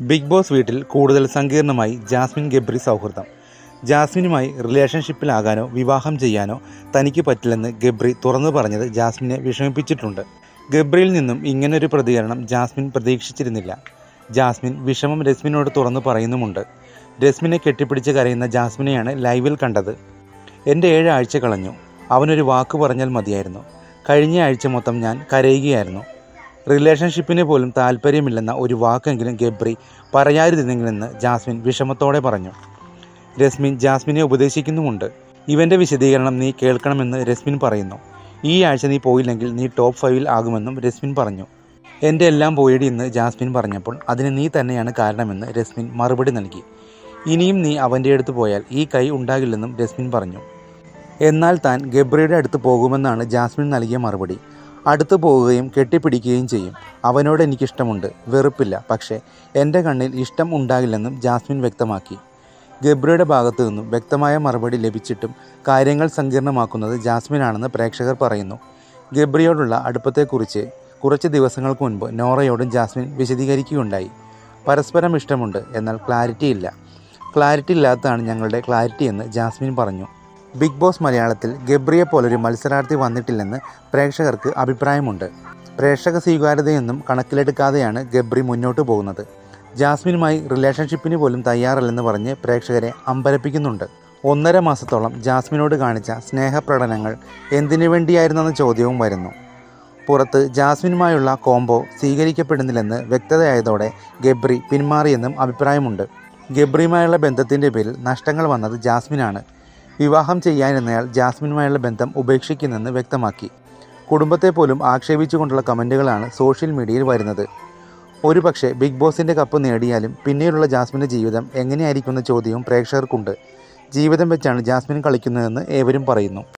big boss വീട്ടിൽ കൂടുതൽ സങ്കീർണമായി Jasmine Gabri സൗഹൃദം ജാസ്മിനുമായി റിലേഷൻഷിപ്പിലാകാനോ വിവാഹം ചെയ്യാനോ തനിക്ക് പറ്റില്ലെന്ന് ഗബ്രി തുറന്നു പറഞ്ഞത് ജാസ്മിനെ വിഷമിപ്പിച്ചിട്ടുണ്ട് ഗബ്രിയിൽ നിന്നും ഇങ്ങനൊരു പ്രതികരണം ജാസ്മിൻ പ്രതീക്ഷിച്ചിരുന്നില്ല ജാസ്മിൻ വിഷമം രശ്മിനോട് തുറന്നു പറയുന്നുമുണ്ട് രശ്മിനെ കെട്ടിപ്പിടിച്ച് കരയുന്ന ജാസ്മിനെയാണ് ലൈവിൽ കണ്ടത് എൻ്റെ ഏഴ് ആഴ്ച കളഞ്ഞു അവനൊരു വാക്ക് പറഞ്ഞാൽ മതിയായിരുന്നു കഴിഞ്ഞ ആഴ്ച മൊത്തം ഞാൻ കരയുകയായിരുന്നു റിലേഷൻഷിപ്പിന് പോലും താല്പര്യമില്ലെന്ന ഒരു വാക്കെങ്കിലും ഗബ്രി പറയാതിരുന്നെങ്കിലെന്ന് ജാസ്മിൻ വിഷമത്തോടെ പറഞ്ഞു രശ്മിൻ ജാസ്മിനെ ഉപദേശിക്കുന്നുമുണ്ട് ഇവൻ്റെ വിശദീകരണം നീ കേൾക്കണമെന്ന് രശ്മിൻ പറയുന്നു ഈ ആഴ്ച നീ പോയില്ലെങ്കിൽ നീ ടോപ്പ് ഫൈവിൽ ആകുമെന്നും രശ്മിൻ പറഞ്ഞു എൻ്റെ എല്ലാം പോയിടി എന്ന് ജാസ്മിൻ പറഞ്ഞപ്പോൾ അതിന് നീ തന്നെയാണ് കാരണമെന്ന് രശ്മിൻ മറുപടി നൽകി ഇനിയും നീ അവൻ്റെ അടുത്ത് പോയാൽ ഈ കൈ ഉണ്ടാകില്ലെന്നും രശ്മിൻ പറഞ്ഞു എന്നാൽ താൻ ഗബ്രിയുടെ അടുത്ത് പോകുമെന്നാണ് ജാസ്മിൻ നൽകിയ മറുപടി അടുത്ത് പോവുകയും കെട്ടിപ്പിടിക്കുകയും ചെയ്യും അവനോട് എനിക്കിഷ്ടമുണ്ട് വെറുപ്പില്ല പക്ഷേ എൻ്റെ കണ്ണിൽ ഇഷ്ടം ഉണ്ടാകില്ലെന്നും ജാസ്മിൻ വ്യക്തമാക്കി ഗബ്രിയുടെ ഭാഗത്തു നിന്നും വ്യക്തമായ മറുപടി ലഭിച്ചിട്ടും കാര്യങ്ങൾ സങ്കീർണമാക്കുന്നത് ജാസ്മിനാണെന്ന് പ്രേക്ഷകർ പറയുന്നു ഗബ്രിയോടുള്ള അടുപ്പത്തെക്കുറിച്ച് കുറച്ച് ദിവസങ്ങൾക്ക് മുൻപ് നോറയോടും ജാസ്മിൻ വിശദീകരിക്കുകയുണ്ടായി പരസ്പരം ഇഷ്ടമുണ്ട് എന്നാൽ ക്ലാരിറ്റി ഇല്ല ക്ലാരിറ്റി ഇല്ലാത്തതാണ് ഞങ്ങളുടെ ക്ലാരിറ്റി എന്ന് ജാസ്മിൻ പറഞ്ഞു ബിഗ് ബോസ് മലയാളത്തിൽ ഗബ്രിയെ പോലൊരു മത്സരാർത്ഥി വന്നിട്ടില്ലെന്ന് പ്രേക്ഷകർക്ക് അഭിപ്രായമുണ്ട് പ്രേക്ഷക സ്വീകാര്യതയൊന്നും കണക്കിലെടുക്കാതെയാണ് ഗബ്രി മുന്നോട്ട് പോകുന്നത് ജാസ്മിനുമായി റിലേഷൻഷിപ്പിന് പോലും തയ്യാറല്ലെന്ന് പറഞ്ഞ് പ്രേക്ഷകരെ അമ്പരപ്പിക്കുന്നുണ്ട് ഒന്നര മാസത്തോളം ജാസ്മിനോട് കാണിച്ച സ്നേഹപ്രകടനങ്ങൾ എന്തിനു വേണ്ടിയായിരുന്നെന്ന ചോദ്യവും വരുന്നു പുറത്ത് ജാസ്മിനുമായുള്ള കോംബോ സ്വീകരിക്കപ്പെടുന്നില്ലെന്ന് വ്യക്തതയായതോടെ ഗബ്രി പിന്മാറിയെന്നും അഭിപ്രായമുണ്ട് ഗബ്രിയുമായുള്ള ബന്ധത്തിൻ്റെ പേരിൽ നഷ്ടങ്ങൾ വന്നത് ജാസ്മിനാണ് വിവാഹം ചെയ്യാനിരുന്നയാൾ ജാസ്മിനുമായുള്ള ബന്ധം ഉപേക്ഷിക്കുന്നെന്ന് വ്യക്തമാക്കി കുടുംബത്തെ പോലും ആക്ഷേപിച്ചുകൊണ്ടുള്ള കമൻറ്റുകളാണ് സോഷ്യൽ മീഡിയയിൽ വരുന്നത് ഒരുപക്ഷെ ബിഗ് ബോസിൻ്റെ കപ്പ് നേടിയാലും പിന്നീടുള്ള ജാസ്മിൻ്റെ ജീവിതം എങ്ങനെയായിരിക്കുമെന്ന ചോദ്യവും പ്രേക്ഷകർക്കുണ്ട് ജീവിതം വെച്ചാണ് ജാസ്മിൻ കളിക്കുന്നതെന്ന് ഏവരും പറയുന്നു